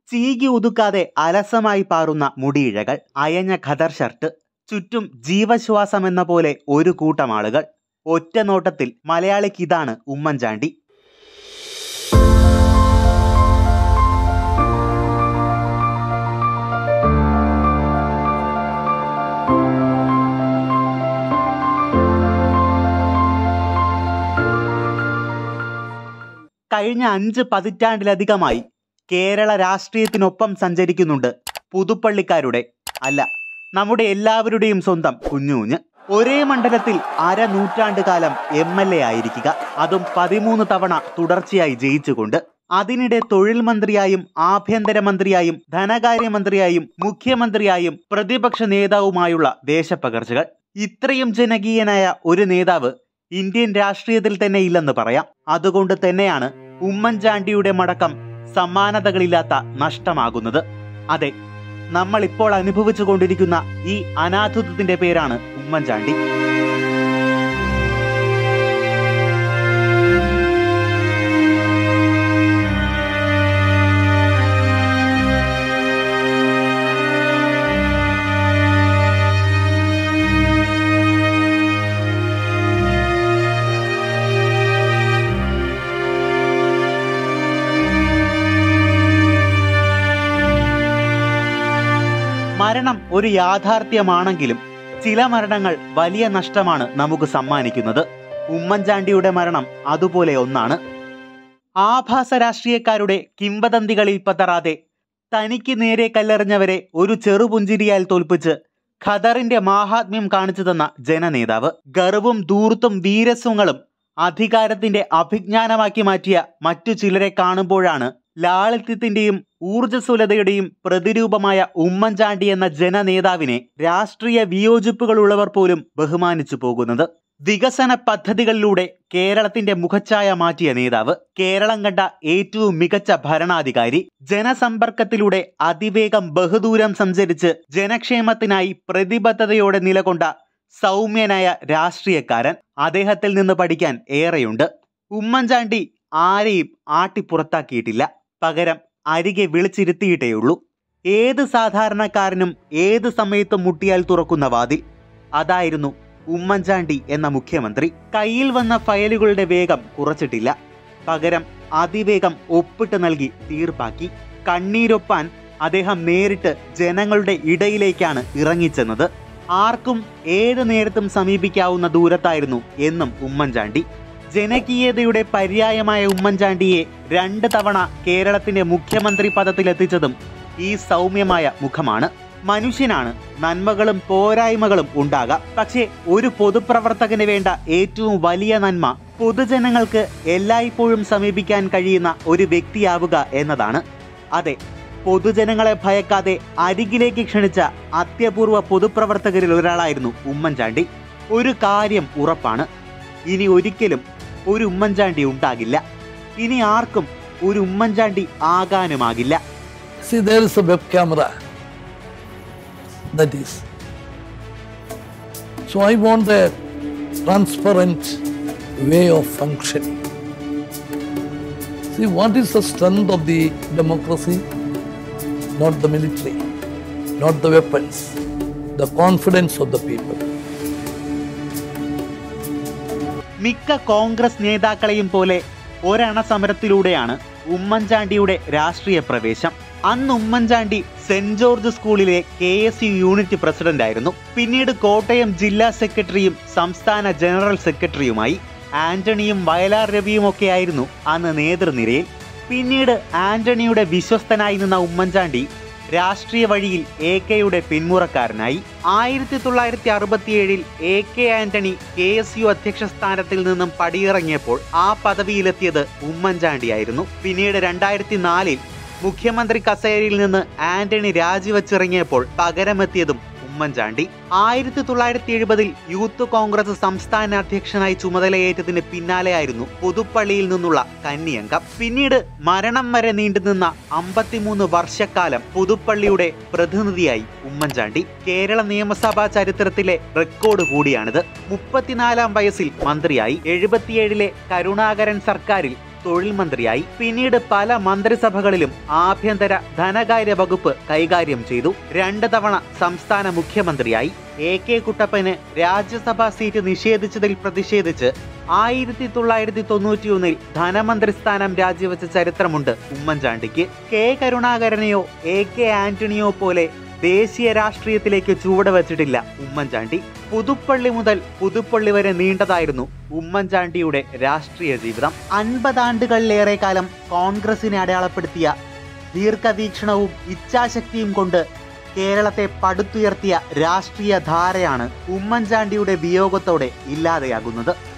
ചീകി ഒതുക്കാതെ അലസമായി പാറുന്ന മുടിയിഴകൾ അയഞ്ഞ ഖദർ ഷർട്ട് ചുറ്റും ജീവശ്വാസം എന്ന പോലെ ഒരു കൂട്ടം ആളുകൾ ഒറ്റ നോട്ടത്തിൽ മലയാളിക്ക് ഇതാണ് ഉമ്മൻചാണ്ടി കഴിഞ്ഞ അഞ്ച് പതിറ്റാണ്ടിലധികമായി കേരള രാഷ്ട്രീയത്തിനൊപ്പം സഞ്ചരിക്കുന്നുണ്ട് പുതുപ്പള്ളിക്കാരുടെ അല്ല നമ്മുടെ എല്ലാവരുടെയും സ്വന്തം കുഞ്ഞുകുഞ്ഞ് ഒരേ മണ്ഡലത്തിൽ അര നൂറ്റാണ്ട് കാലം എം എൽ എ ആയിരിക്കുക അതും പതിമൂന്ന് തവണ തുടർച്ചയായി ജയിച്ചുകൊണ്ട് അതിനിടെ തൊഴിൽ മന്ത്രിയായും ആഭ്യന്തരമന്ത്രിയായും ധനകാര്യമന്ത്രിയായും മുഖ്യമന്ത്രിയായും പ്രതിപക്ഷ നേതാവുമായുള്ള ദേശപ്പകർച്ചകൾ ഇത്രയും ജനകീയനായ ഒരു നേതാവ് ഇന്ത്യൻ രാഷ്ട്രീയത്തിൽ തന്നെ ഇല്ലെന്ന് പറയാം അതുകൊണ്ട് തന്നെയാണ് ഉമ്മൻചാണ്ടിയുടെ മടക്കം സമാനതകളില്ലാത്ത നഷ്ടമാകുന്നത് അതെ നമ്മൾ ഇപ്പോൾ അനുഭവിച്ചു കൊണ്ടിരിക്കുന്ന ഈ അനാഥത്വത്തിന്റെ പേരാണ് ഉമ്മൻചാണ്ടി മരണം ഒരു യാഥാർത്ഥ്യമാണെങ്കിലും ചില മരണങ്ങൾ വലിയ നഷ്ടമാണ് നമുക്ക് സമ്മാനിക്കുന്നത് ഉമ്മൻചാണ്ടിയുടെ മരണം അതുപോലെ ഒന്നാണ് ആഭാസ രാഷ്ട്രീയക്കാരുടെ കിംവദന്തികളിൽ പതറാതെ തനിക്ക് നേരെ കല്ലെറിഞ്ഞവരെ ഒരു ചെറുപുഞ്ചിരിയാൽ തോൽപ്പിച്ച് ഖദറിന്റെ മാഹാത്മ്യം കാണിച്ചു തന്ന ജനനേതാവ് ഗർവും ദൂർത്തും വീരസ്വങ്ങളും അധികാരത്തിന്റെ അഭിജ്ഞാനമാക്കി മാറ്റിയ മറ്റു ചിലരെ കാണുമ്പോഴാണ് ലാളിത്യത്തിന്റെയും ഊർജ്ജസ്വലതയുടെയും പ്രതിരൂപമായ ഉമ്മൻചാണ്ടി എന്ന ജനനേതാവിനെ രാഷ്ട്രീയ വിയോജിപ്പുകളുള്ളവർ പോലും ബഹുമാനിച്ചു പോകുന്നത് വികസന പദ്ധതികളിലൂടെ കേരളത്തിന്റെ മുഖച്ഛായ മാറ്റിയ നേതാവ് കേരളം കണ്ട ഏറ്റവും മികച്ച ഭരണാധികാരി ജനസമ്പർക്കത്തിലൂടെ അതിവേഗം ബഹുദൂരം സഞ്ചരിച്ച് ജനക്ഷേമത്തിനായി പ്രതിബദ്ധതയോടെ നിലകൊണ്ട സൗമ്യനായ രാഷ്ട്രീയക്കാരൻ അദ്ദേഹത്തിൽ നിന്ന് പഠിക്കാൻ ഏറെയുണ്ട് ഉമ്മൻചാണ്ടി ആരെയും ആട്ടിപ്പുറത്താക്കിയിട്ടില്ല പകരം അരികെ വിളിച്ചിരുത്തിയിട്ടേയുള്ളൂ ഏത് സാധാരണക്കാരനും ഏത് സമയത്തും മുട്ടിയാൽ തുറക്കുന്ന വാതിൽ അതായിരുന്നു ഉമ്മൻചാണ്ടി എന്ന മുഖ്യമന്ത്രി കയ്യിൽ വന്ന ഫയലുകളുടെ വേഗം കുറച്ചിട്ടില്ല പകരം അതിവേഗം ഒപ്പിട്ട് നൽകി തീർപ്പാക്കി കണ്ണീരൊപ്പാൻ അദ്ദേഹം നേരിട്ട് ജനങ്ങളുടെ ഇടയിലേക്കാണ് ഇറങ്ങിച്ചെന്നത് ആർക്കും ഏത് നേരത്തും സമീപിക്കാവുന്ന ദൂരത്തായിരുന്നു എന്നും ഉമ്മൻചാണ്ടി ജനകീയതയുടെ പര്യായമായ ഉമ്മൻചാണ്ടിയെ രണ്ട് തവണ കേരളത്തിന്റെ മുഖ്യമന്ത്രി പദത്തിലെത്തിച്ചതും ഈ സൗമ്യമായ മുഖമാണ് മനുഷ്യനാണ് നന്മകളും പോരായ്മകളും ഉണ്ടാകാം പക്ഷേ ഒരു പൊതുപ്രവർത്തകന് വേണ്ട ഏറ്റവും വലിയ നന്മ പൊതുജനങ്ങൾക്ക് എല്ലായ്പ്പോഴും സമീപിക്കാൻ കഴിയുന്ന ഒരു വ്യക്തിയാവുക എന്നതാണ് അതെ പൊതുജനങ്ങളെ ഭയക്കാതെ അരികിലേക്ക് ക്ഷണിച്ച അത്യപൂർവ പൊതുപ്രവർത്തകരിൽ ഒരാളായിരുന്നു ഉമ്മൻചാണ്ടി ഒരു കാര്യം ഉറപ്പാണ് ഇനി ഒരിക്കലും ഒരു ഉമ്മൻചാണ്ടി ഉണ്ടാകില്ല ഇനി ആർക്കും ഒരു Oommen Chandy ആകാനുമാകില്ല See, there is a web camera. That is. So I want a transparent way of functioning. See, what is the strength of the democracy? Not the military, not the weapons, the confidence of the people. മിക്ക കോൺഗ്രസ് നേതാക്കളെയും പോലെ ഒരണ സമരത്തിലൂടെയാണ് ഉമ്മൻചാണ്ടിയുടെ രാഷ്ട്രീയ പ്രവേശം അന്ന് Oommen Chandy saint George സ്കൂളിലെ K S U unit president ആയിരുന്നു പിന്നീട് കോട്ടയം ജില്ലാ സെക്രട്ടറിയും സംസ്ഥാന ജനറൽ സെക്രട്ടറിയുമായി ആന്റണിയും വയലാർ രവിയും ഒക്കെ ആയിരുന്നു അന്ന് നേതൃനിരയിൽ പിന്നീട് ആന്റണിയുടെ വിശ്വസ്തനായി നിന്ന ഉമ്മൻചാണ്ടി രാഷ്ട്രീയ വഴിയിൽ എ കെയുടെ പിന്മുറക്കാരനായി ആയിരത്തി തൊള്ളായിരത്തി അറുപത്തിയേഴിൽ A K Antony K S U അധ്യക്ഷ സ്ഥാനത്തിൽ നിന്നും പടിയിറങ്ങിയപ്പോൾ ആ പദവിയിലെത്തിയത് ഉമ്മൻചാണ്ടിയായിരുന്നു പിന്നീട് രണ്ടായിരത്തി നാലിൽ മുഖ്യമന്ത്രി കസേരയിൽ നിന്ന് ആന്റണി രാജിവെച്ചിറങ്ങിയപ്പോൾ പകരമെത്തിയതും ഉമ്മൻചാണ്ടി ആയിരത്തി തൊള്ളായിരത്തി എഴുപതിൽ യൂത്ത് കോൺഗ്രസ് സംസ്ഥാന അധ്യക്ഷനായി ചുമതലയേറ്റതിന് പിന്നാലെയായിരുന്നു പുതുപ്പള്ളിയിൽ നിന്നുള്ള കന്നിയംഗം പിന്നീട് മരണം വരെ നീണ്ടുനിന്ന അമ്പത്തിമൂന്ന് വർഷക്കാലം പുതുപ്പള്ളിയുടെ പ്രതിനിധിയായി ഉമ്മൻചാണ്ടി കേരള നിയമസഭാ ചരിത്രത്തിലെ റെക്കോർഡ് കൂടിയാണിത് മുപ്പത്തിനാലാം വയസ്സിൽ മന്ത്രിയായി എഴുപത്തിയേഴിലെ കരുണാകരൻ സർക്കാരിൽ തൊഴിൽ മന്ത്രിയായി പിന്നീട് പല മന്ത്രിസഭകളിലും ആഭ്യന്തര ധനകാര്യ വകുപ്പ് കൈകാര്യം ചെയ്തു രണ്ട് തവണ സംസ്ഥാന മുഖ്യമന്ത്രിയായി എ കെ കുട്ടപ്പന് രാജ്യസഭാ സീറ്റ് നിഷേധിച്ചതിൽ പ്രതിഷേധിച്ച് ആയിരത്തി തൊള്ളായിരത്തി തൊണ്ണൂറ്റിയൊന്നിൽ ധനമന്ത്രി സ്ഥാനം രാജിവെച്ച ചരിത്രമുണ്ട് ഉമ്മൻചാണ്ടിക്ക് കെ കരുണാകരനെയോ എ കെ ആന്റണിയോ പോലെ ദേശീയ രാഷ്ട്രീയത്തിലേക്ക് ചുവടുവച്ചിട്ടില്ല ഉമ്മൻചാണ്ടി പുതുപ്പള്ളി മുതൽ പുതുപ്പള്ളി വരെ നീണ്ടതായിരുന്നു ഉമ്മൻചാണ്ടിയുടെ രാഷ്ട്രീയ ജീവിതം അൻപതാണ്ടുകളിലേറെ കാലം കോൺഗ്രസിനെ അടയാളപ്പെടുത്തിയ ദീർഘവീക്ഷണവും ഇച്ഛാശക്തിയും കൊണ്ട് കേരളത്തെ പടുത്തുയർത്തിയ രാഷ്ട്രീയ ധാരയാണ് ഉമ്മൻചാണ്ടിയുടെ വിയോഗത്തോടെ ഇല്ലാതെയാകുന്നത്